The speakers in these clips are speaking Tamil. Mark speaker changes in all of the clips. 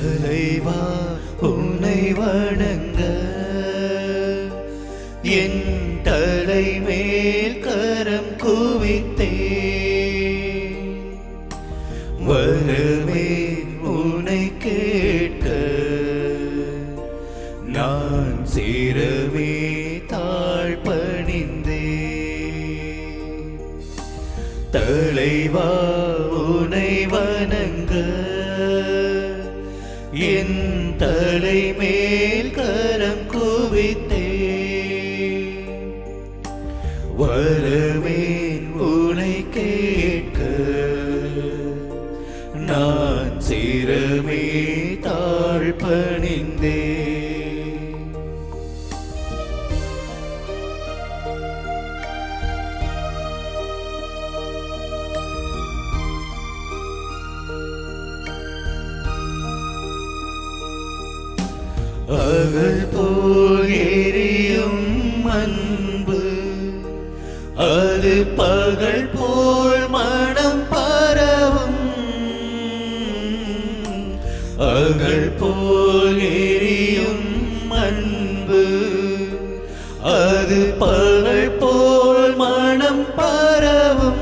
Speaker 1: தலைவா உன்னை வணங்க என் தலை மேல் கரம் குவித்தே வருமே உன்னை கேட்க நான் சிறமே தாழ்பணிந்தே தலைவா உனை வணங்க என் தலை மேல் கரம் குவித்தே வரவேன் உனை கேட்க நான் சிறமே தாழ்பணிந்தே அகல் போல் எரியும் அன்பு அது பகல் போல் மனம் பரவும் அகல் போல் எரியும் அன்பு அது பகல் போல் மனம் பரவும்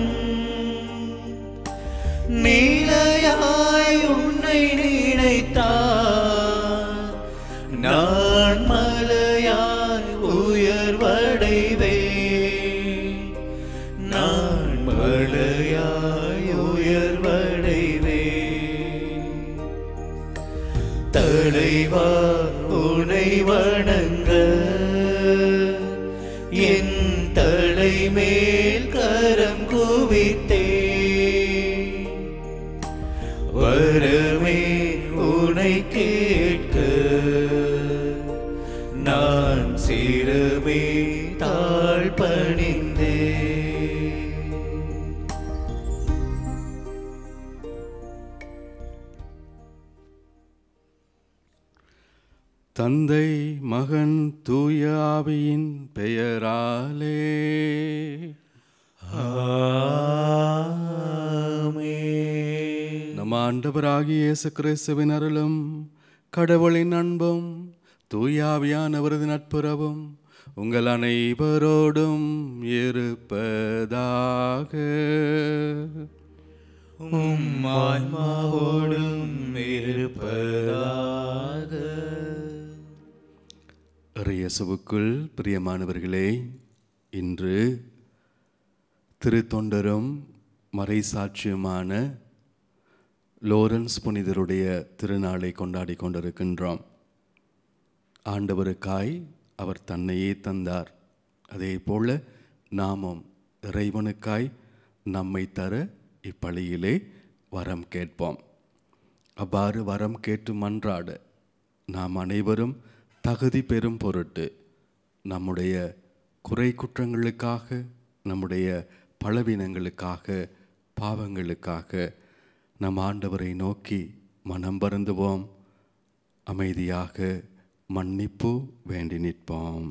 Speaker 1: நீலையாய் உன்னை நினைத்தார் நான் மலையாய் உயர்வடைவே நான் மலையாய் உயர்வடைவே தலைவா உனை வணங்க என் தலை மேல் கரம் குவித்தே வரமே உனை கேட்க நான் சிறமே தாழ்பணிந்தே
Speaker 2: தந்தை மகன் தூய ஆவியின் பெயராலே நம் ஆண்டவராகிய இயேசு கிறிஸ்துவின் அருளும் கடவுளின் அன்பும் தூயாவியானவரது நட்புறவும் உங்கள் அனைவரோடும் இருப்பதாக
Speaker 1: உம் ஆன்மாவோடும் இருப்பதாக
Speaker 2: இயேசுவுக்குள் பிரியமானவர்களே இன்று திருத்தொண்டரும் மறைசாட்சியுமான லோரன்ஸ் புனிதருடைய திருநாளை கொண்டாடி கொண்டிருக்கின்றோம் ஆண்டவருக்காய் அவர் தன்னையே தந்தார் அதே போல நாமும் இறைவனுக்காய் நம்மை தர இப்பழியிலே வரம் கேட்போம் அவ்வாறு வரம் கேட்டு மன்றாட நாம் அனைவரும் தகுதி பெறும் பொருட்டு நம்முடைய குறை குற்றங்களுக்காக நம்முடைய பலவீனங்களுக்காக பாவங்களுக்காக நம் ஆண்டவரை நோக்கி மனம் வருந்துவோம் அமைதியாக மன்னிப்பு வேண்டி நிற்போம்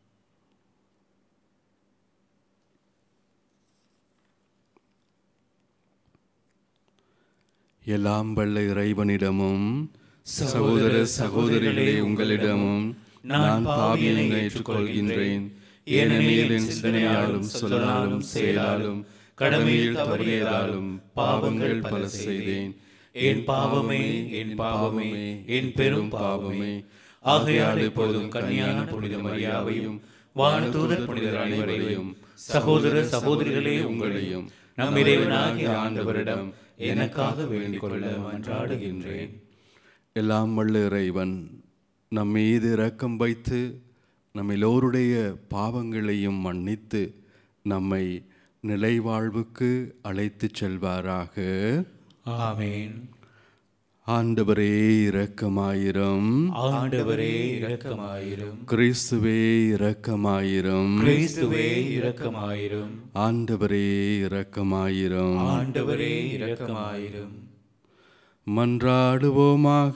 Speaker 2: எல்லாம் வல்ல இறைவனிடமும் சகோதர சகோதரிகளே உங்களிடமும் நான் பாவியனை ஏற்றுக்கொள்கின்றேன் ஏனெனில் என் சிந்தனையாலும் சொல்லாலும் செயலாலும் கடமையில் தவறியதாலும் பாவங்கள் பல செய்தேன்
Speaker 1: என் பாவமே என் பாவமே என் பெரும் பாவமே ஆகையால் இப்பொழுதும் கன்னியான புனித மரியாவையும் வானதூதர் புனிதர் அனைவரையும் சகோதர சகோதரிகளே உங்களையும் நம் இறைவனாகிய ஆண்டவரிடம் எனக்காக வேண்டிக் கொள்ள மன்றாடுகின்றேன்
Speaker 2: எல்லாம் வல்ல இறைவன் நம் மீது இரக்கம் வைத்து நம் எல்லோருடைய பாவங்களையும் மன்னித்து நம்மை நிலைவாழ்வுக்கு அழைத்துச் செல்வாராக
Speaker 1: ஆமென்
Speaker 2: ஆண்டவரே இரக்கமாயிரம்
Speaker 1: ஆண்டவரே இரக்கமாயிரும்
Speaker 2: கிறிஸ்துவே இரக்கமாயிரம்
Speaker 1: கிறிஸ்துவே இரக்கமாயிரும்
Speaker 2: ஆண்டவரே இரக்கமாயிரம்
Speaker 1: ஆண்டவரே இரக்கமாயிரும்
Speaker 2: மன்றாடுவோமாக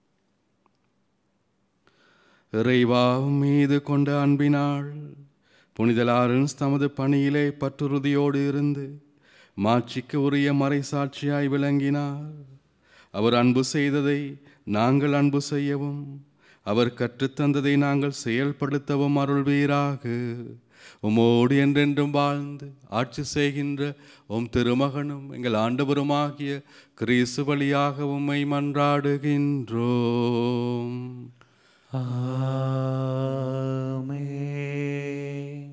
Speaker 2: இறைவா மீது கொண்ட அன்பினாள் புனிதலாரன்ஸ் தமது பணியிலே பற்றுறுதியோடு இருந்து மாட்சிக்கு உரிய மறைசாட்சியாய் விளங்கினார் அவர் அன்பு செய்ததை நாங்கள் அன்பு செய்யவும் அவர் கற்றுத்தந்ததை நாங்கள் செயல்படுத்தவும் அருள்வீராக உமோடு என்றென்றும் வாழ்ந்து ஆட்சி செய்கின்ற உம் திருமகனும் எங்கள் ஆண்டவருமாகிய கிறிஸ்து வழியாக உம்மை மன்றாடுகின்றோம்
Speaker 1: ஆமென்.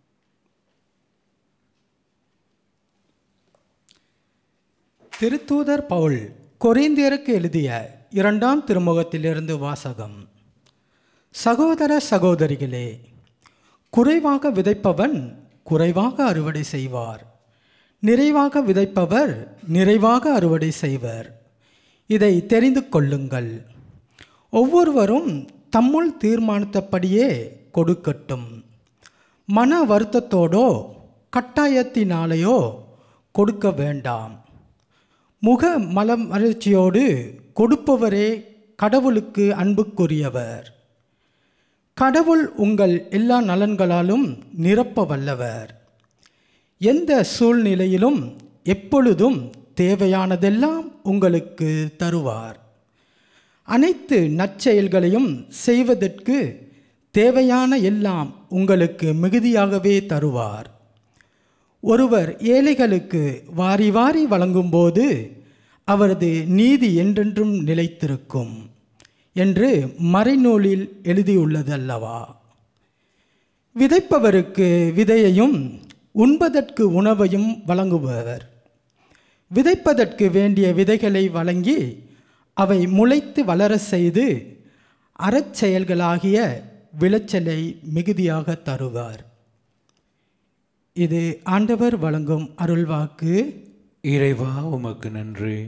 Speaker 3: திருத்தூதர் பவுல் கொரிந்தியருக்கு எழுதிய இரண்டாம் திருமுகத்திலிருந்து வாசகம் சகோதர சகோதரிகளே குறைவாக விதைப்பவன் குறைவாக அறுவடை செய்வார் நிறைவாக விதைப்பவர் நிறைவாக அறுவடை செய்வர் இதை தெரிந்து கொள்ளுங்கள் ஒவ்வொருவரும் தம்முள் தீர்மானித்தபடியே கொடுக்கட்டும் மன வருத்தத்தோடோ கட்டாயத்தினாலேயோ கொடுக்க வேண்டாம் முக மலமலர்ச்சியோடு கொடுப்பவரே கடவுளுக்கு அன்புக்குரியவர் கடவுள் உங்கள் எல்லா நலன்களாலும் நிரப்ப வல்லவர் எந்த சூழ்நிலையிலும் எப்பொழுதும் தேவையானதெல்லாம் உங்களுக்கு தருவார் அனைத்து நற்செயல்களையும் செய்வதற்கு தேவையான எல்லாம் உங்களுக்கு மிகுதியாகவே தருவார் ஒருவர் ஏழைகளுக்கு வாரி வாரி வழங்கும்போது அவரது நீதி என்றென்றும் நிலைத்திருக்கும் என்று மறைநூலில் எழுதியுள்ளது அல்லவா விதைப்பவருக்கு விதையையும் உண்பதற்கு உணவையும் வழங்குபவர் விதைப்பதற்கு வேண்டிய விதைகளை வழங்கி அவை முளைத்து வளர செய்து அறச்செயல்களாகிய விளைச்சலை மிகுதியாக தருவார் இது ஆண்டவர் வழங்கும் அருள்வாக்கு
Speaker 1: இறைவா உமக்கு நன்றி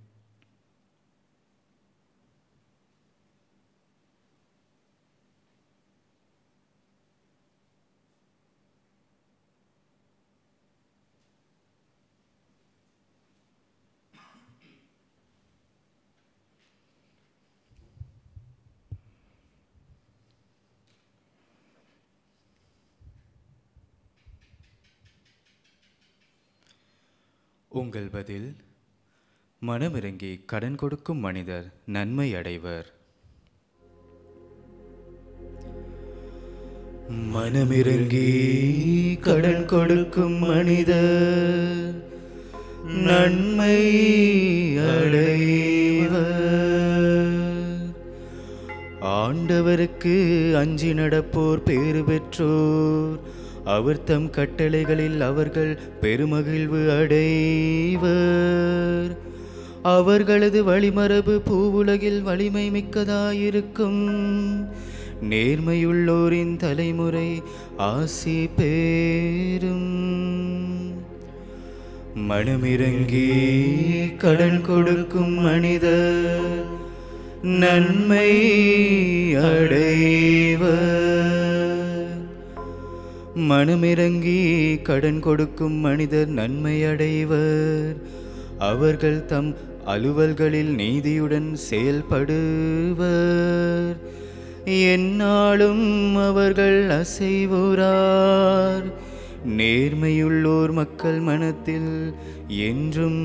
Speaker 4: உங்கள் பதில் மனமிறங்கி கடன் கொடுக்கும் மனிதர் நன்மை அடைவர் மனமிறங்கி கடன் கொடுக்கும் மனிதர் நன்மை அடைவர் ஆண்டவருக்கு அஞ்சி நடப்போர் பேறு பெற்றோர் அவர் தம் கட்டளைகளில் அவர்கள் பெருமகிழ்வு அடைவர் அவர்களது வழிமரபு பூவுலகில் வலிமை மிக்கதாயிருக்கும் நேர்மையுள்ளோரின் தலைமுறை ஆசி பேரும் மனமிறங்கி கடன் கொடுக்கும் மனிதர் நன்மை அடைவர் மனமிறங்கி கடன் கொடுக்கும் மனிதர் நன்மை அடைவர் அவர்கள் தம் அலுவல்களில் நீதியுடன் செயல்படுவர் எந்நாளும் அவர்கள் அசைவுறார் நேர்மையுள்ளோர் மக்கள் மனத்தில் என்றும்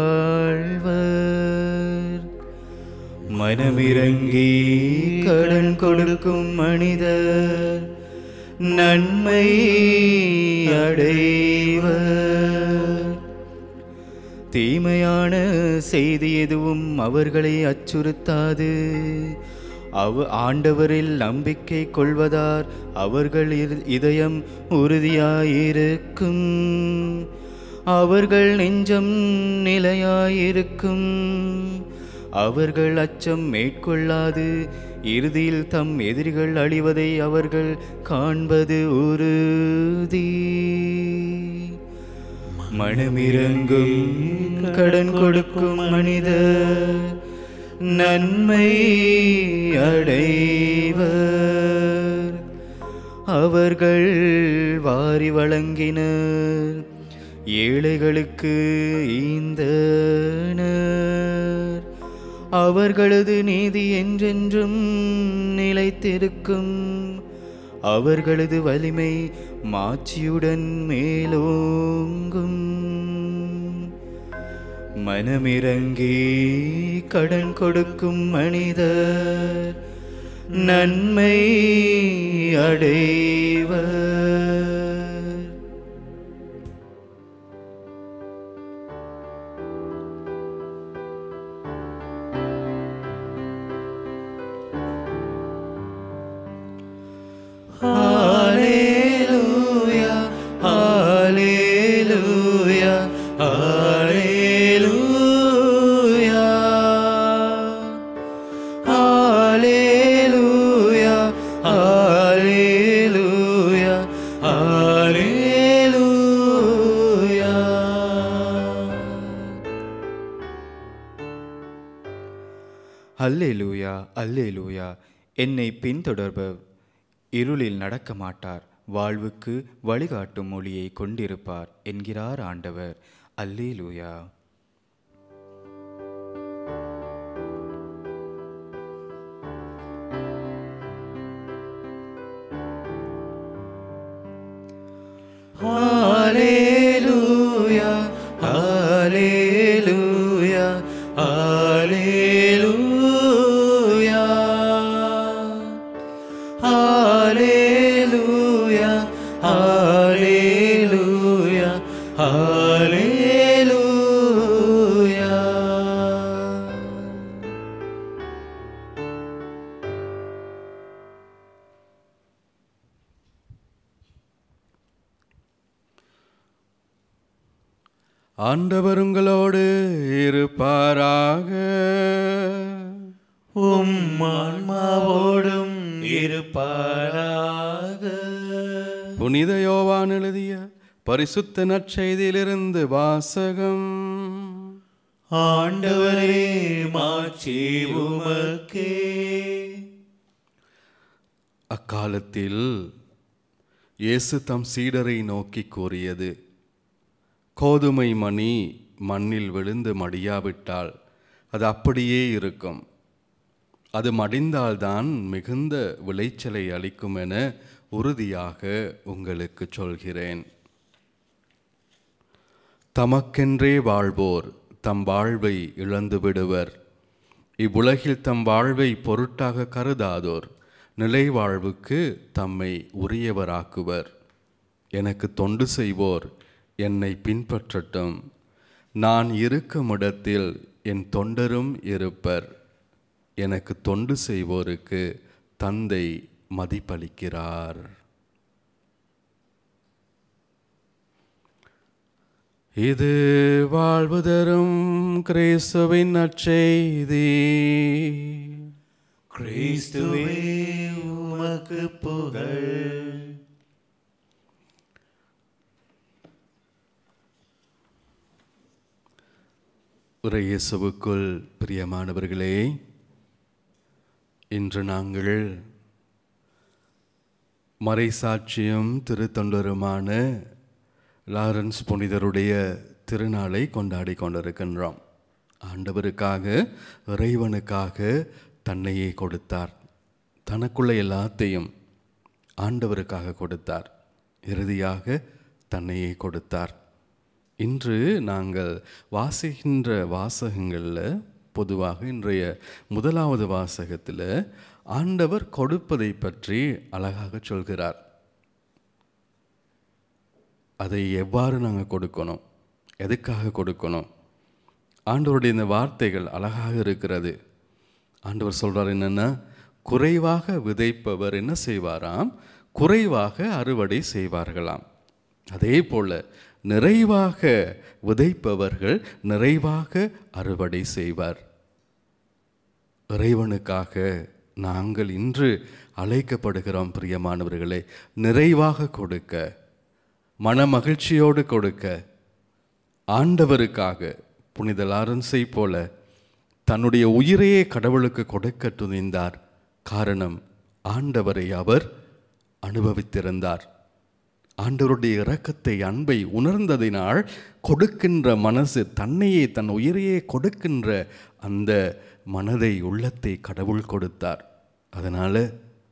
Speaker 4: வாழ்வர் மனமிறங்கி கடன் கொடுக்கும் மனிதர் நன்மை அடைவர் தீமையான செய்தி எதுவும் அவர்களை அச்சுறுத்தாது அவ ஆண்டவரில் நம்பிக்கை கொள்வதார் அவர்கள் இரு- இதயம் உறுதியாயிருக்கும் அவர்கள் நெஞ்சம் நிலையாயிருக்கும் அவர்கள் அச்சம் மேற்கொள்ளாது இறுதியில் தம் எதிரிகள் அழிவதை அவர்கள் காண்பது உறுதி மனமிறங்கும் கடன் கொடுக்கும் மனிதர் நன்மை அடைவர் அவர்கள் வாரி வழங்கினர் ஏழைகளுக்கு ஈந்தனர் அவர்களது நீதி என்றென்றும் நிலைத்திருக்கும் அவர்களது வலிமை மாட்சியுடன் மேலோங்கும் மனமிறங்கி கடன் கொடுக்கும் மனிதர் நன்மை அடைவர் Hallelujah, Hallelujah, Hallelujah. Hallelujah, Hallelujah, Hallelujah. அல்லேலூயா அல்லேலூயா என்னை பின்தொடர்பவர் இருளில் நடக்க மாட்டார் வாழ்வுக்கு வழிகாட்டும் மொழியை கொண்டிருப்பார் என்கிறார் ஆண்டவர் அல்லேலூயா Hallelujah, Hallelujah, Hallelujah. Hallelujah, Hallelujah, Hallelujah.
Speaker 2: ஆண்டவர் உங்களோடு இருப்பாராக
Speaker 1: உம் ஆன்மாவோடும் இருப்பாராக
Speaker 2: புனித யோவான் எழுதிய பரிசுத்த நற்செய்தியிலிருந்து வாசகம்
Speaker 1: ஆண்டவரே மாட்சி உமக்கே
Speaker 2: அக்காலத்தில் இயேசு தம் சீடரை நோக்கி கூறியது கோதுமை மணி மண்ணில் விழுந்து மடியாவிட்டால் அது அப்படியே இருக்கும் அது மடிந்தால்தான் மிகுந்த விளைச்சலை அளிக்கும் என உறுதியாக உங்களுக்கு சொல்கிறேன் தமக்கென்றே வாழ்வோர் தம் வாழ்வை இழந்து விடுவர் இவ்வுலகில் தம் வாழ்வை பொருட்டாக கருதாதோர் நிலை வாழ்வுக்கு தம்மை உரியவராக்குவர் எனக்கு தொண்டு செய்வோர் என்னை பின்பற்றட்டும் நான் இருக்கும் இடத்தில் என் தொண்டரும் இருப்பர் எனக்கு தொண்டு செய்வோருக்கு தந்தை மதிப்பளிக்கிறார் இது வாழ்வு தரும் கிறிஸ்துவின் நற்செய்தி
Speaker 1: கிறிஸ்துவே உமக்கு புகழ்
Speaker 2: இயேசுவுக்குள் பிரியமானவர்களே இன்று நாங்கள் மறைசாட்சியும் திருத்தொண்டருமான லாரன்ஸ் புனிதருடைய திருநாளை கொண்டாடி கொண்டிருக்கின்றோம் ஆண்டவருக்காக இறைவனுக்காக தன்னையே கொடுத்தார் தனக்குள்ள எல்லாத்தையும் ஆண்டவருக்காக கொடுத்தார் இறுதியாக தன்னையே கொடுத்தார் இன்று நாங்கள் வாசிக்கின்ற வாசகங்களில் பொதுவாக இன்றைய முதலாவது வாசகத்தில் ஆண்டவர் கொடுப்பதை பற்றி அழகாக சொல்கிறார் அதை எவ்வாறு நாங்கள் கொடுக்கணும் எதுக்காக கொடுக்கணும் ஆண்டவருடைய இந்த வார்த்தைகள் அழகாக இருக்கிறது ஆண்டவர் சொல்றார் என்னன்னா குறைவாக விதைப்பவர் என்ன செய்வாராம் குறைவாக அறுவடை செய்வார்களாம் அதே போல நிறைவாக விதைப்பவர்கள் நிறைவாக அறுவடை செய்வார் இறைவனுக்காக நாங்கள் இன்று அழைக்கப்படுகிறோம் பிரியமானவர்களே நிறைவாக கொடுக்க மன மகிழ்ச்சியோடு கொடுக்க ஆண்டவருக்காக புனித லாரன்ஸை போல தன்னுடைய உயிரையே கடவுளுக்கு கொடுக்க துணிந்தார் காரணம் ஆண்டவரை அவர் அனுபவித்திருந்தார் ஆண்டவருடைய இரக்கத்தை அன்பை உணர்ந்ததினால் கொடுக்கின்ற மனசு தன்னையே தன் உயிரையே கொடுக்கின்ற அந்த மனதை உள்ளத்தை கடவுள் கொடுத்தார் அதனால்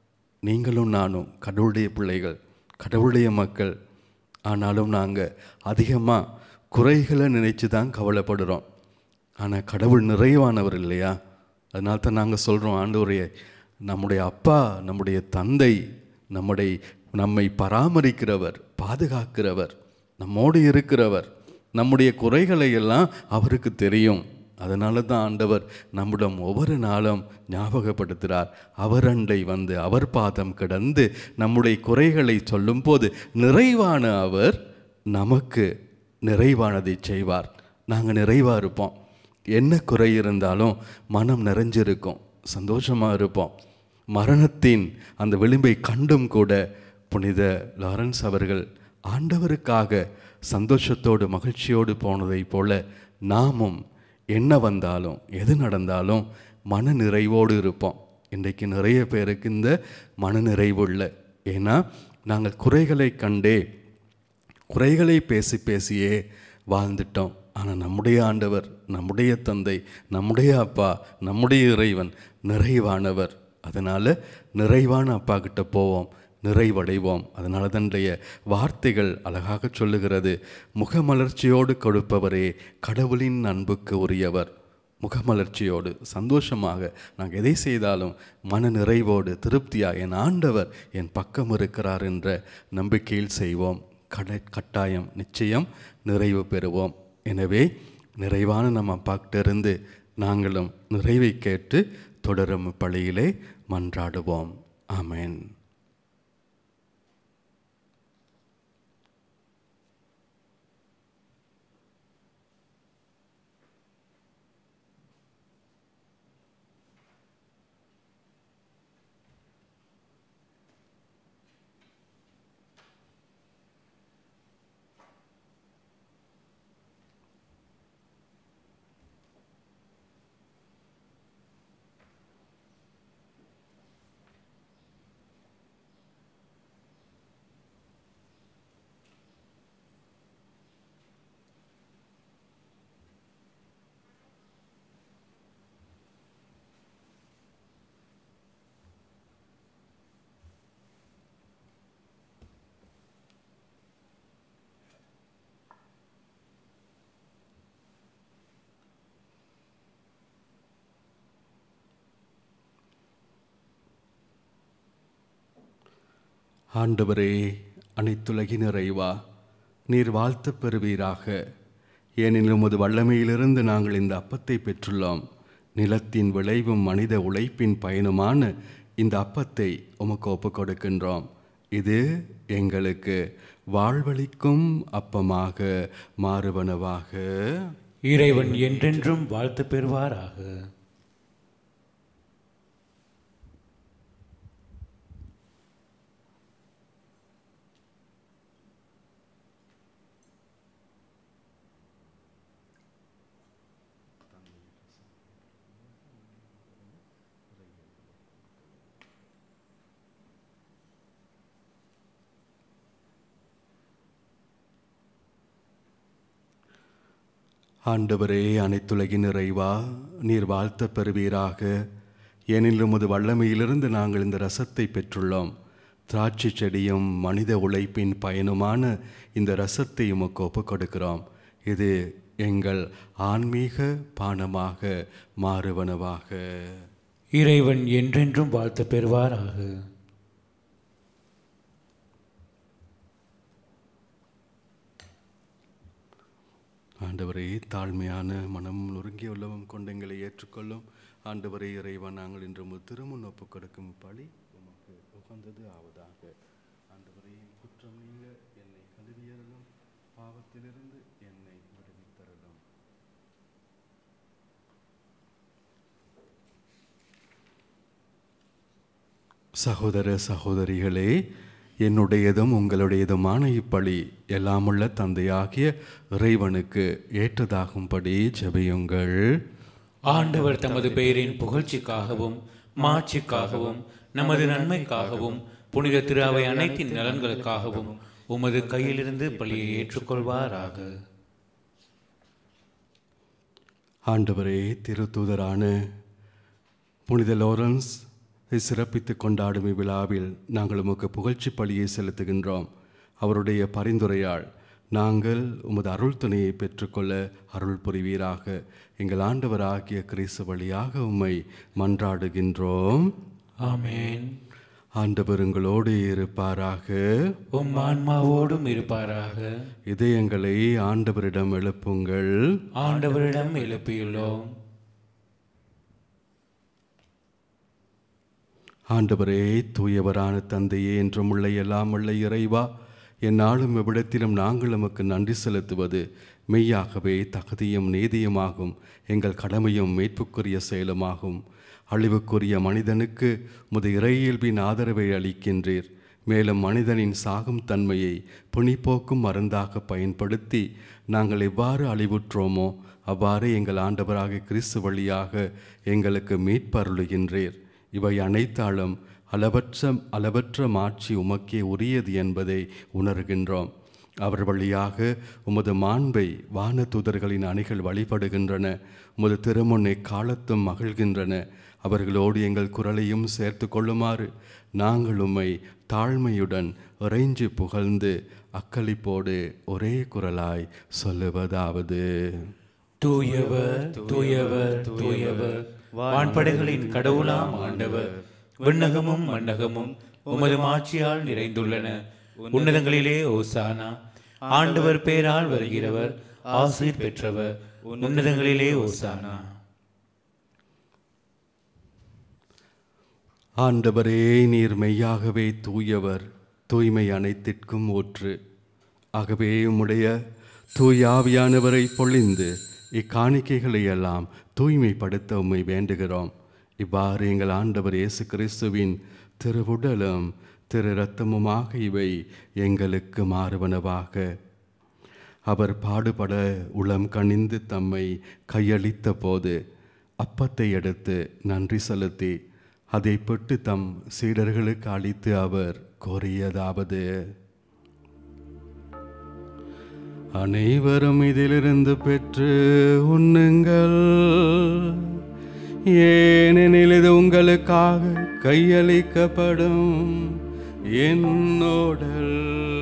Speaker 2: நீங்களும் நானும் கடவுளுடைய பிள்ளைகள் கடவுளுடைய மக்கள் ஆனாலும் நாங்கள் அதிகமாக குறைகளை நினைச்சு தான் கவலைப்படுறோம் ஆனால் கடவுள் நிறைவானவர் இல்லையா அதனால தான் நாங்கள் சொல்கிறோம் ஆண்டவரையே நம்முடைய அப்பா நம்முடைய தந்தை நம்முடைய நம்மை பராமரிக்கிறவர் பாதுகாக்கிறவர் நம்மோடு இருக்கிறவர் நம்முடைய குறைகளை எல்லாம் அவருக்கு தெரியும் அதனால தான் ஆண்டவர் நம்மிடம் ஒவ்வொரு நாளும் ஞாபகப்படுத்துகிறார் அவர் அண்டை வந்து அவர் பாதம் கிடந்து நம்முடைய குறைகளை சொல்லும்போது நிறைவான அவர் நமக்கு நிறைவானதை செய்வார் நாங்கள் நிறைவாக இருப்போம் என்ன குறை இருந்தாலும் மனம் நிறைஞ்சிருக்கும் சந்தோஷமாக இருப்போம் மரணத்தின் அந்த விளிம்பை கண்டும் கூட புனித லாரன்ஸ் அவர்கள் ஆண்டவருக்காக சந்தோஷத்தோடு மகிழ்ச்சியோடு போனதைப் போல நாமும் என்ன வந்தாலும் எது நடந்தாலும் மன நிறைவோடு இருப்போம் இன்றைக்கு நிறைய பேருக்கு இந்த மன நிறைவு இல்லை ஏன்னா நாங்கள் குறைகளை கண்டே குறைகளை பேசி பேசியே வாழ்ந்துட்டோம் ஆனால் நம்முடைய ஆண்டவர் நம்முடைய தந்தை நம்முடைய அப்பா நம்முடைய இறைவன் நிறைவானவர் அதனால் நிறைவான அப்பா கிட்ட போவோம் நிறைவடைவோம் அதனால தன்னுடைய வார்த்தைகள் அழகாக சொல்லுகிறது முகமலர்ச்சியோடு கொடுப்பவரே கடவுளின் அன்புக்கு உரியவர் முகமலர்ச்சியோடு சந்தோஷமாக நாங்கள் எதை செய்தாலும் மன நிறைவோடு திருப்தியாக என் ஆண்டவர் என் பக்கம் இருக்கிறார் என்ற நம்பிக்கையில் செய்வோம் கடை கட்டாயம் நிச்சயம் நிறைவு பெறுவோம் எனவே நிறைவான நம்ம அப்பாக்கிட்ட இருந்து நாங்களும் நிறைவை கேட்டு தொடரும் பள்ளியிலே மன்றாடுவோம் ஆமென் ஆண்டவரே அனைத்துலகின் நிறைவா நீர் வாழ்த்து பெறுவீராக ஏனெனில் உமது வல்லமையிலிருந்து நாங்கள் இந்த அப்பத்தை பெற்றுள்ளோம் நிலத்தின் விளைவும் மனித உழைப்பின் பயனுமான இந்த அப்பத்தை உமக்கு ஒப்புக் கொடுக்கின்றோம் இது எங்களுக்கு வாழ்வளிக்கும் அப்பமாக மாறுவனவாக
Speaker 1: இறைவன் என்றென்றும் வாழ்த்து பெறுவாராக
Speaker 2: ஆண்டவரே அனைத்துலகின் நிறைவா நீர் வாழ்த்த பெறுவீராக ஏனெனில் உமது வல்லமையிலிருந்து நாங்கள் இந்த ரசத்தை பெற்றுள்ளோம் திராட்சை செடியும் மனித உழைப்பின் பயனுமான இந்த ரசத்தை உமக்கு ஒப்புக் கொடுக்கிறோம் இது எங்கள் ஆன்மீக பானமாக மாறுவனவாக
Speaker 1: இறைவன் என்றென்றும் வாழ்த்து பெறுவாராக
Speaker 2: ஆண்டவரே தாழ்மையான மனம் நொறுங்கிய உள்ளவம் கொண்டு எங்களை ஏற்றுக்கொள்ளும் ஆண்டவரே இறைவன் நாங்கள் இன்று உமது திருமுன் ஒப்புக் கொடுக்கும் பழி உமக்கு உகந்தது ஆவதாக ஆண்டவரே என் குற்றம் நீங்க என்னை கழுவியறலும் பாவத்திலிருந்து என்னை விடுவித்தரலும் சகோதர சகோதரிகளே என்னுடையதும் உங்களுடையதுமான இப்பழி எல்லாமுள்ள தந்தையாகிய இறைவனுக்கு ஏற்றதாகும்படி ஜெபியுங்கள்
Speaker 1: ஆண்டவர் தமது பெயரின் புகழ்ச்சிக்காகவும் மாட்சிக்காகவும் நமது நன்மைக்காகவும் புனித திரு அவை அனைத்தின் நலன்களுக்காகவும் உமது கையிலிருந்து பலியை ஏற்றுக்கொள்வாராக
Speaker 2: ஆண்டவரே திருத்தூதரான புனித லாரன்ஸ் சிறப்பித்து கொண்டாடும் இவ்விழாவில் நாங்கள் உமக்கு புகழ்ச்சி பலியை செலுத்துகின்றோம் அவருடைய பரிந்துரையால் நாங்கள் உமது அருள் துணையை பெற்றுக்கொள்ள அருள் புரிவீராக எங்கள் ஆண்டவராகிய கிறிஸ்து வழியாக உம்மை மன்றாடுகின்றோம்
Speaker 1: ஆமென்
Speaker 2: ஆண்டவர் உங்களோடு இருப்பாராக
Speaker 1: உம் ஆன்மாவோடும் இருப்பாராக
Speaker 2: இதயங்களை ஆண்டவரிடம் எழுப்புங்கள்
Speaker 1: ஆண்டவரிடம் எழுப்பியுள்ளோம்
Speaker 2: ஆண்டவரே தூயவரான தந்தையே என்றும் உள்ள எல்லாம் உள்ள இறைவா என்னாலும் எவ்விடத்திலும் நாங்கள் உமக்கு நன்றி செலுத்துவது மெய்யாகவே தகுதியும் நீதியுமாகும் எங்கள் கடமையும் மீட்புக்குரிய செயலுமாகும் அழிவுக்குரிய மனிதனுக்கு முது இறையியல்பின் ஆதரவை அளிக்கின்றீர் மேலும் மனிதனின் சாகும் தன்மையை புனிப்போக்கும் மருந்தாக பயன்படுத்தி நாங்கள் எவ்வாறு அழிவுற்றோமோ அவ்வாறு எங்கள் ஆண்டவராக கிறிஸ்து வழியாக எங்களுக்கு மீட்பருளுகின்றீர் இவை அனைத்தாலும் அளவற்ற அளவற்ற மாட்சி உமக்கே உரியது என்பதை உணர்கின்றோம் அவர் வழியாக உமது மாண்பை வான தூதர்களின் அணிகள் வழிபடுகின்றன உமது திருமுன்னை காலத்தும் மகிழ்கின்றன அவர்களோடு எங்கள் குரலையும் சேர்த்து கொள்ளுமாறு நாங்கள் உம்மை தாழ்மையுடன் இறைஞ்சி புகழ்ந்து அக்களிப்போடு ஒரே குரலாய் சொல்லுவதாவது
Speaker 1: தூயவர் தூயவர் தூயவர் வான்படைகளின் கடவுளாம் ஆண்டவர் விண்ணகமும் மண்ணகமும் உமது மாட்சியால் நிறைந்துள்ளன உன்னதங்களிலே ஓசானா ஆண்டவர் பேரால் வருகிறவர் ஆசீர் பெற்றவர் உன்னதங்களிலே ஓசானா
Speaker 2: ஆண்டவரே நீர் மெய்யாகவே தூயவர் தூய்மை அனைத்திற்கும் ஊற்று ஆகவே உம்முடைய தூயாவியானவரை பொழிந்து இக்காணிக்கைகளை எல்லாம் தூய்மைப்படுத்த உம்மை வேண்டுகிறோம் இவ்வாறு எங்கள் ஆண்டவர் இயேசு கிறிஸ்துவின் திருவுடலும் திரு இரத்தமுமாக இவை எங்களுக்கு மாறுவனவாக அவர் பாடுபட உளம் கனிந்து தம்மை கையளித்த போது அப்பத்தை எடுத்து நன்றி செலுத்தி அதை பெற்று தம் சீடர்களுக்கு அளித்து அவர் கோரியதாவது அனைவரும் இதிலிருந்து பெற்று உண்ணுங்கள் ஏனெனில் இது உங்களுக்காக கையளிக்கப்படும் என்னோடல்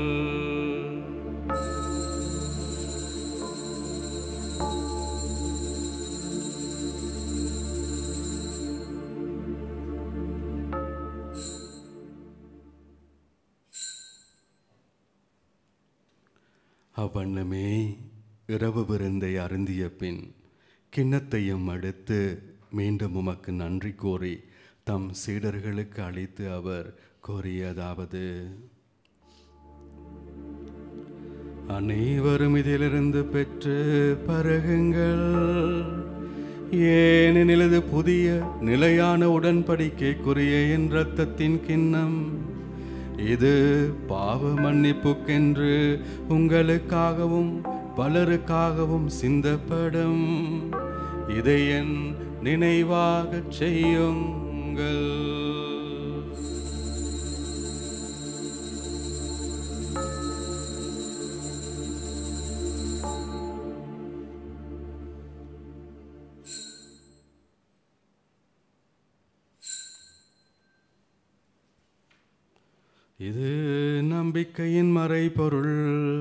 Speaker 2: அவ்வண்ணமே இரவு விருந்தை அருந்திய பின் கிண்ணத்தையும் அடுத்து மீண்டும் உமக்கு நன்றி கூறி தம் சீடர்களுக்கு அளித்து அவர் கூறியதாவது அனைவரும் இதிலிருந்து பெற்று பருகுங்கள் ஏனெனில் இது புதிய நிலையான உடன்படிக்கைக்குரிய என் இரத்தத்தின் கிண்ணம் இது பாவ மன்னிப்புக்கென்று உங்களுக்காகவும் பலருக்காகவும் சிந்தப்படும் இதை என் நினைவாகச் செய்யுங்கள் இது நம்பிக்கையின் மறைபொருள்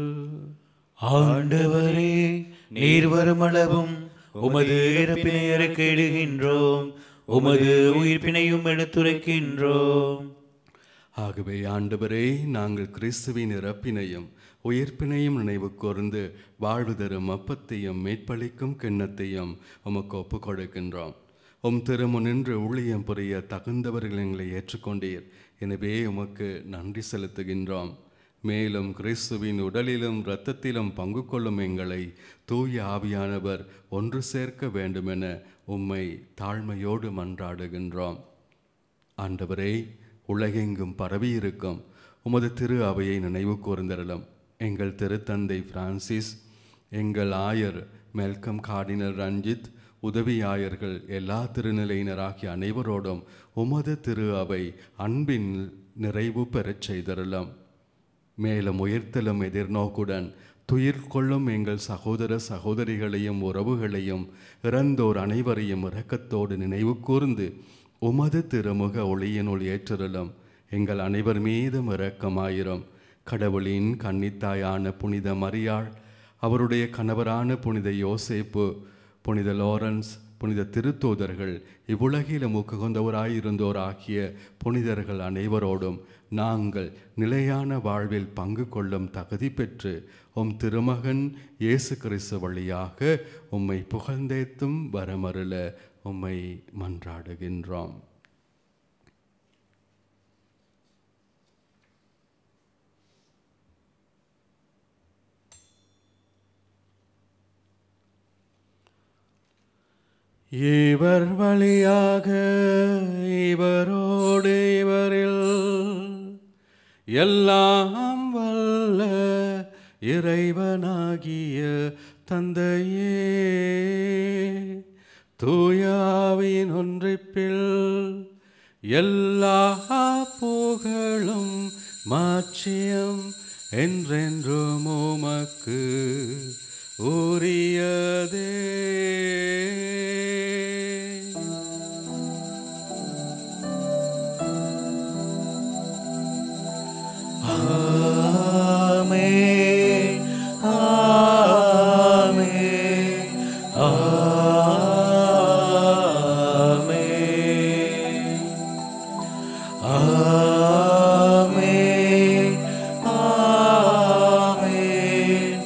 Speaker 1: ஆண்டவரே நீர் வருமளவும் உமது இறப்பினை இறக்கிடுகின்றோம் உமது உயிர்ப்பினையும் எடுத்துரைக்கின்றோம்
Speaker 2: ஆகவே ஆண்டவரே நாங்கள் கிறிஸ்துவின் இறப்பினையும் உயிர்ப்பினையும் நினைவு கூர்ந்து வாழ்வு தரும் அப்பத்தையும் மீட்பளிக்கும் கிண்ணத்தையும் உமக்கு ஒப்புக் கொடுக்கின்றோம் உம் திருமுனின்று ஊழியம் புரிய தகுந்தவர்கள் எங்களை ஏற்றுக்கொண்டீர் எனவே உமக்கு நன்றி செலுத்துகின்றோம் மேலும் கிறிஸ்துவின் உடலிலும் இரத்தத்திலும் பங்கு கொள்ளும் எங்களை தூய ஆவியானவர் ஒன்று சேர்க்க வேண்டுமென உம்மை தாழ்மையோடு மன்றாடுகின்றோம் ஆண்டவரே உலகெங்கும் பரவியிருக்கும் உமது திரு அவையை நினைவு கூர்ந்தரலும் எங்கள் திருத்தந்தை பிரான்சிஸ் எங்கள் ஆயர் மெல்கம் கார்டினல் ரஞ்சித் உதவி ஆயர்கள் எல்லா திருநிலையினராகிய அனைவரோடும் உமது திரு அவை அன்பின் நிறைவு பெறச் செய்தருளும் மேலும் உயர்த்தலும் எதிர்நோக்குடன் துயிர் கொள்ளும் எங்கள் சகோதர சகோதரிகளையும் உறவுகளையும் இறந்தோர் அனைவரையும் இரக்கத்தோடு நினைவு கூர்ந்து உமது திருமுக ஒளியினுள் ஏற்றருளும் எங்கள் அனைவர் மீதும் இரக்கமாயிரும் கடவுளின் கன்னித்தாயான புனித மரியாள் அவருடைய கணவரான புனித யோசேப்பு புனித லாரன்ஸ் புனித திருத்தூதர்கள் இவ்வுலகிலும் முக்குகொண்டவராயிருந்தோர் ஆகிய புனிதர்கள் அனைவரோடும் நாங்கள் நிலையான வாழ்வில் பங்கு கொள்ளும் தகுதி பெற்று உம் திருமகன் இயேசு கிறிஸ்து வழியாக உம்மை புகழ்ந்தேத்தும் வரமருள உம்மை மன்றாடுகின்றோம் இவர் வழியாக இவரோடு இவரில் எல்லாம் வல்ல இறைவனாகிய தந்தையே தூயாவின் ஒன்றிப்பில் எல்லா புகழும் மாட்சியம் என்றென்றும் உமக்கு உரியதே
Speaker 1: ஆமென் ஆமென் ஆமென் ஆமென் ஆமென்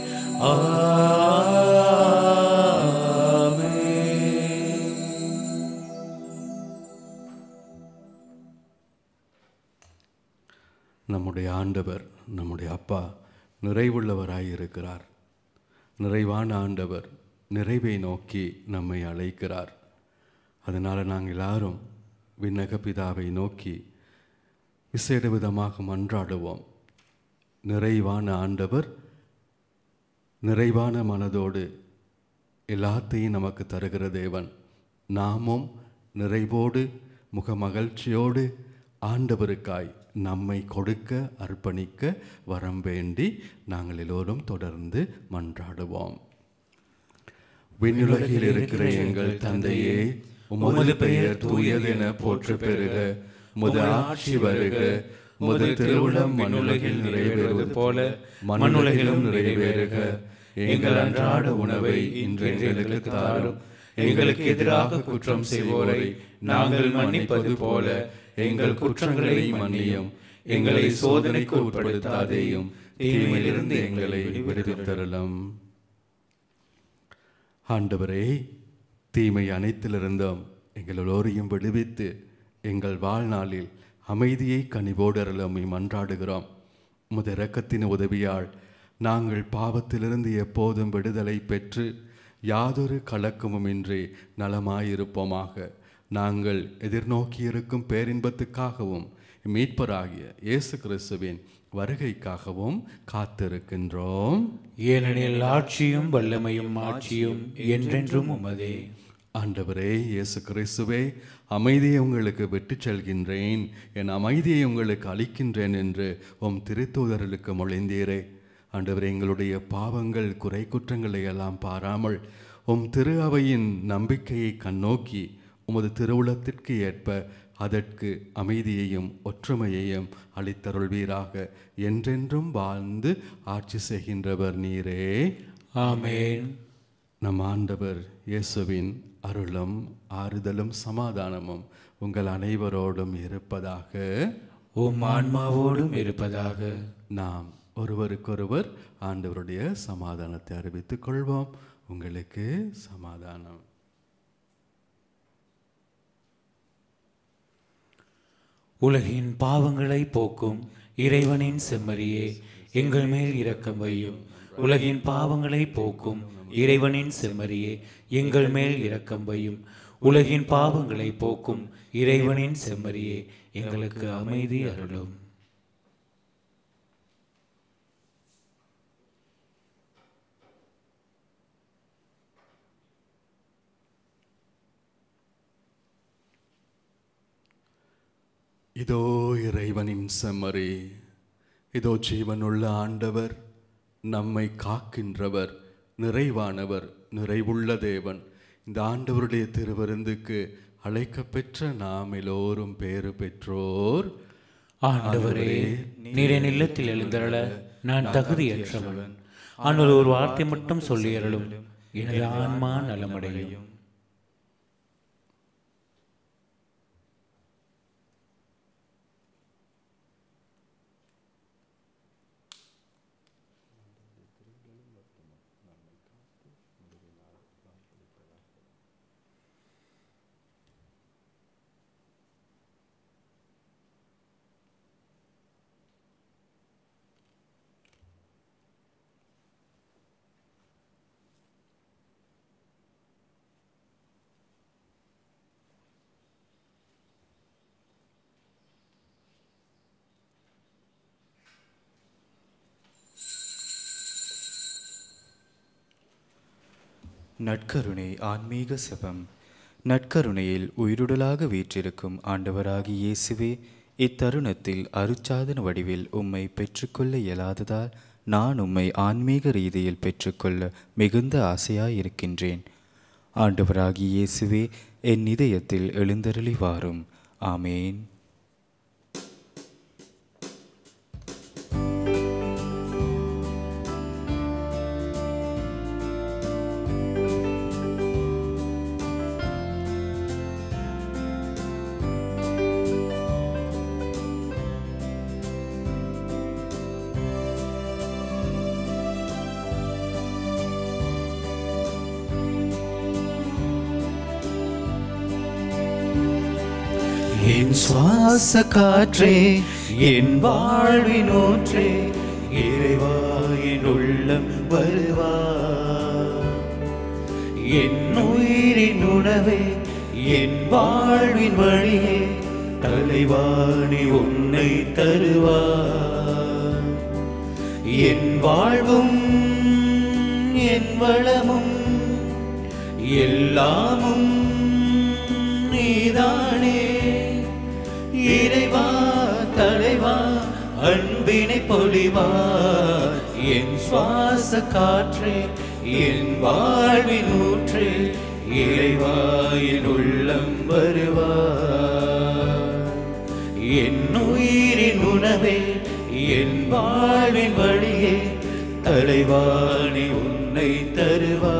Speaker 1: ஆமென்
Speaker 2: நம்முடைய ஆண்டவர் நம்முடைய அப்பா நிறைவுள்ளவராய் இருக்கிறார் நிறைவான ஆண்டவர் நிறைவை நோக்கி நம்மை அழைக்கிறார் அதனால் நாங்கள் எல்லாரும் விண்ணக பிதாவை நோக்கி விசேட விதமாக மன்றாடுவோம் நிறைவான ஆண்டவர் நிறைவான மனதோடு எல்லாத்தையும் நமக்கு தருகிற தேவன் நாமும் நிறைவோடு முகமகிழ்ச்சியோடு ஆண்டவருக்காய் நம்மை கொடுக்க அர்ப்பணிக்க வரம் வேண்டி நாங்கள் எல்லோரும் தொடர்ந்து மன்றாடுவோம் விண்ணுலகில் இருக்கிற எங்கள் தந்தையே உமது பெயர் தூயதென போற்று பெறுக முது ஆட்சி வருக முது திருவுளம் மண்ணுலகில் நிறைவேறுவது போல மண்ணுலகிலும் நிறைவேறுக எங்கள் அன்றாட உணவை இன்று எங்களுக்கு தாரும் எங்களுக்கு எதிராக குற்றம் செய்வோரை நாங்கள் மன்னிப்பது போல எங்கள் குற்றங்களை மன்னியும் எங்களை சோதனைக்கு உட்படுத்தாதேயும் தீமையிலிருந்து எங்களை விடுவித்தரலாம் ஆண்டவரே தீமை அனைத்திலிருந்தும் எங்கள் எல்லோரையும் விடுவித்து எங்கள் வாழ்நாளில் அமைதியை கனிவோடு அருளமை மன்றாடுகிறோம் உமது இரக்கத்தின் உதவியால் நாங்கள் பாவத்திலிருந்து எப்போதும் விடுதலை பெற்று யாதொரு கலக்கமுமின்றி நலமாயிருப்போமாக நாங்கள் எதிர்நோக்கியிருக்கும் பேரின்பத்துக்காகவும் மீட்பராகிய இயேசு கிறிஸ்துவின் வருகைக்காகவும் காத்திருக்கின்றோம்
Speaker 1: ஏனெனில் ஆட்சியும் வல்லமையும் ஆட்சியும் என்றென்றும் உமதே
Speaker 2: ஆண்டவரே இயேசு கிறிஸ்துவே அமைதியை உங்களுக்கு விட்டுச் செல்கின்றேன் என் அமைதியை உங்களுக்கு அளிக்கின்றேன் என்று உம் திருத்தூதர்களுக்கு மொழிந்தீரே ஆண்டவரே எங்களுடைய பாவங்கள் குறை குற்றங்களை எல்லாம் பாராமல் உம் திரு அவையின் நம்பிக்கையை கண்ணோக்கி உமது திருவுளத்திற்கு ஏற்ப அதற்கு அமைதியையும் ஒற்றுமையையும் அளித்தருள்வீராக என்றென்றும் வாழ்ந்து ஆட்சி செய்கின்றவர் நீரே
Speaker 1: ஆமென்
Speaker 2: நம் ஆண்டவர் இயேசுவின் அருளும் ஆறுதலும் சமாதானமும் உங்கள் அனைவரோடும் இருப்பதாக
Speaker 1: உம் ஆன்மாவோடும் இருப்பதாக
Speaker 2: நாம் ஒருவருக்கொருவர் ஆண்டவருடைய சமாதானத்தை அறிவித்துக் கொள்வோம் உங்களுக்கு சமாதானம்
Speaker 1: உலகின் பாவங்களை போக்கும் இறைவனின் செம்மறியே எங்கள் மேல் இரக்கம் வையும் உலகின் பாவங்களை போக்கும் இறைவனின் செம்மறியே எங்கள் மேல் இரக்கம் வையும் உலகின் பாவங்களை போக்கும் இறைவனின் செம்மறியே எங்களுக்கு அமைதி அருளும்
Speaker 2: இதோ இறைவனின் செம்மறி இதோ ஜீவனுள்ள ஆண்டவர் நம்மை காக்கின்றவர் நிறைவானவர் நிறைவுள்ள தேவன் இந்த ஆண்டவருடைய திருவிருந்துக்கு அழைக்கப்பெற்ற நாம் எல்லோரும் பேறு பெற்றோர்
Speaker 1: ஆண்டவரே நீர் என் இல்லத்தில் எழுந்தருள நான் தகுதியற்றவன் ஆனால் ஒரு வார்த்தை மட்டும் சொல்லி அருளும் எனது ஆன்மா நலமடையும்
Speaker 4: நற்கருணை ஆன்மீக செபம் நற்கருணையில் உயிருடலாக வீற்றிருக்கும் ஆண்டவராகி இயேசுவே இத்தருணத்தில் அருட்சாதன வடிவில் உம்மை பெற்றுக்கொள்ள இயலாததால் நான் உம்மை ஆன்மீக ரீதியில் பெற்றுக்கொள்ள மிகுந்த ஆசையாயிருக்கின்றேன் ஆண்டவராகி இயேசுவே என் இதயத்தில் எழுந்தருளி வாரும் ஆமேன்
Speaker 1: என் சுவாச காற்றே என் வாழ்வின் ஊற்றே இறைவா என் உள்ளம் வருவா என் உயிரின் உணவே என் வாழ்வின் வழியே தலைவாணி உன்னை தருவா என் வாழ்வும் என் வளமும் எல்லாமும் நீதானே இறைவா தலைவா அன்பினை பொழிவா என் சுவாச காற்றே என் வாழ்வின் ஊற்றே இறைவா என் உள்ளம் வருவா என் உயிரின் உணவே என் வாழ்வின் வழியே தலைவாணி உன்னை தருவா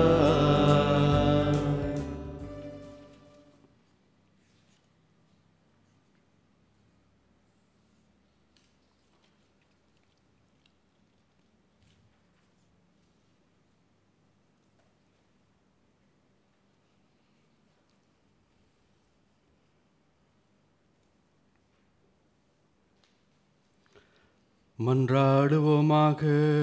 Speaker 2: மன்றாடுவோமாக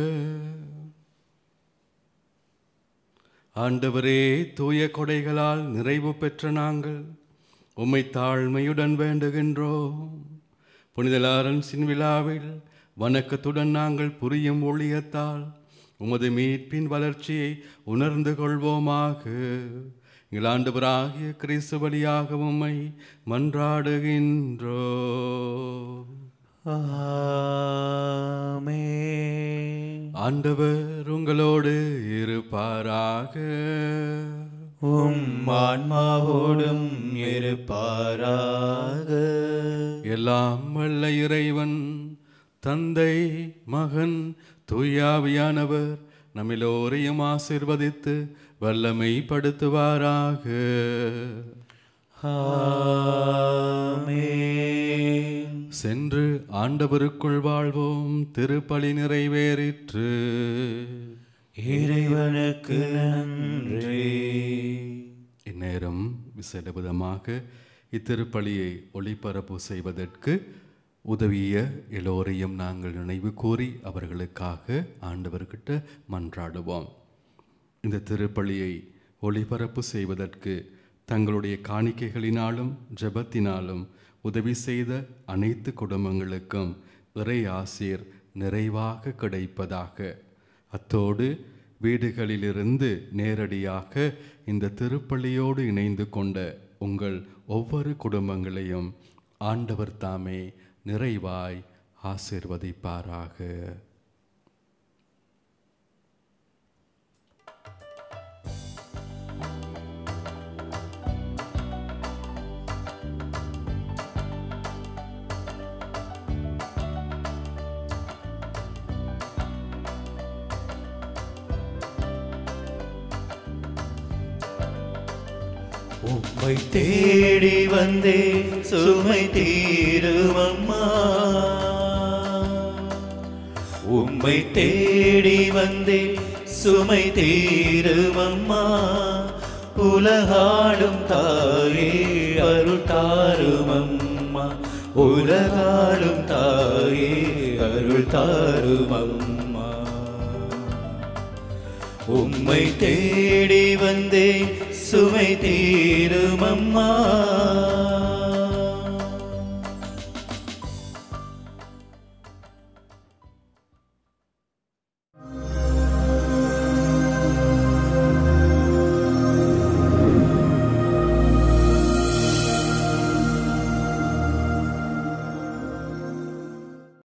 Speaker 2: ஆண்டவரே தூய கொடைகளால் நிறைவு பெற்ற நாங்கள் உம்மை தாழ்மையுடன் வேண்டுகின்றோம் புனித லாரன்ஸின் விழாவில் வணக்கத்துடன் நாங்கள் புரியும் ஒளியத்தால் உமது மீட்பின் வளர்ச்சியை உணர்ந்து கொள்வோமாக எங்கள் ஆண்டவராகிய கிறிஸ்து வழியாக உம்மை மன்றாடுகின்றோம்
Speaker 1: ஆமென்.
Speaker 2: ஆண்டவர் உங்களோடு இருப்பாராக
Speaker 1: உம் ஆன்மாவோடும் இருப்பாராக
Speaker 2: எல்லாம் வல்ல இறைவன் தந்தை மகன் தூயாவியானவர் நம்மிலோரையும் ஆசிர்வதித்து வல்லமைப்படுத்துவாராக
Speaker 1: ஆமென்.
Speaker 2: சென்று ஆண்டவருக்குள் வாழ்வோம் திருப்பலி நிறைவேறிற்று
Speaker 1: இறைவனுக்கு நன்றி
Speaker 2: இந்நேரம் விசேட விதமாக இத்திருப்பலியை ஒளிபரப்பு செய்வதற்கு உதவிய எல்லோரையும் நாங்கள் நினைவு கூறி அவர்களுக்காக ஆண்டவர்கிட்ட மன்றாடுவோம் இந்த திருப்பலியை ஒளிபரப்பு செய்வதற்கு தங்களுடைய காணிக்கைகளினாலும் ஜெபத்தினாலும் உதவி செய்த அனைத்து குடும்பங்களுக்கும் இறை ஆசீர் நிறைவாக கிடைப்பதாக அத்தோடு வீடுகளிலிருந்து நேரடியாக இந்த திருப்பலியோடு இணைந்து கொண்ட உங்கள் ஒவ்வொரு குடும்பங்களையும் ஆண்டவர் தாமே நிறைவாய் ஆசீர்வதிப்பாராக
Speaker 1: உம்மை தேடி வந்தே சுமை தீருமம்மா உம்மை தேடி வந்தே சுமை தீருமம்மா உலகாடும் தாயே அருள் தாருமம்மா உலகாடும் தாயே அருள் தாருமம்மா உம்மை தேடி வந்தே சுமை தீருமம்மா